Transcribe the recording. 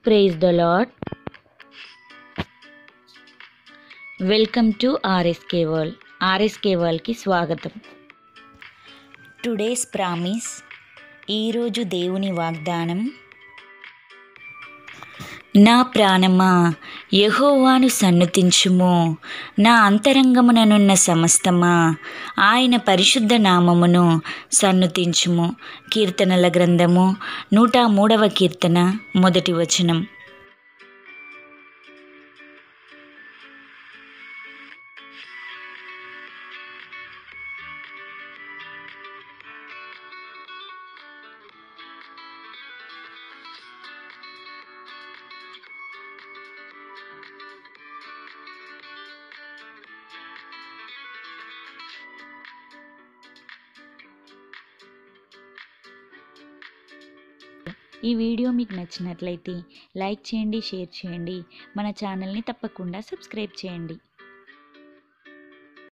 praise the Lord welcome to RSK world RSK వరల్డ్కి స్వాగతం today's promise ఈరోజు దేవుని వాగ్దానం నా ప్రాణమా యహోవాను సన్నుతించుము నా అంతరంగముననున్న సమస్తమా ఆయన పరిశుద్ధ నామమును సన్నుతించుము కీర్తనల గ్రంథము నూట మూడవ కీర్తన మొదటి వచనం ఈ వీడియో మీకు నచ్చినట్లయితే లైక్ చేయండి షేర్ చేయండి మన ఛానల్ని తప్పకుండా సబ్స్క్రైబ్ చేయండి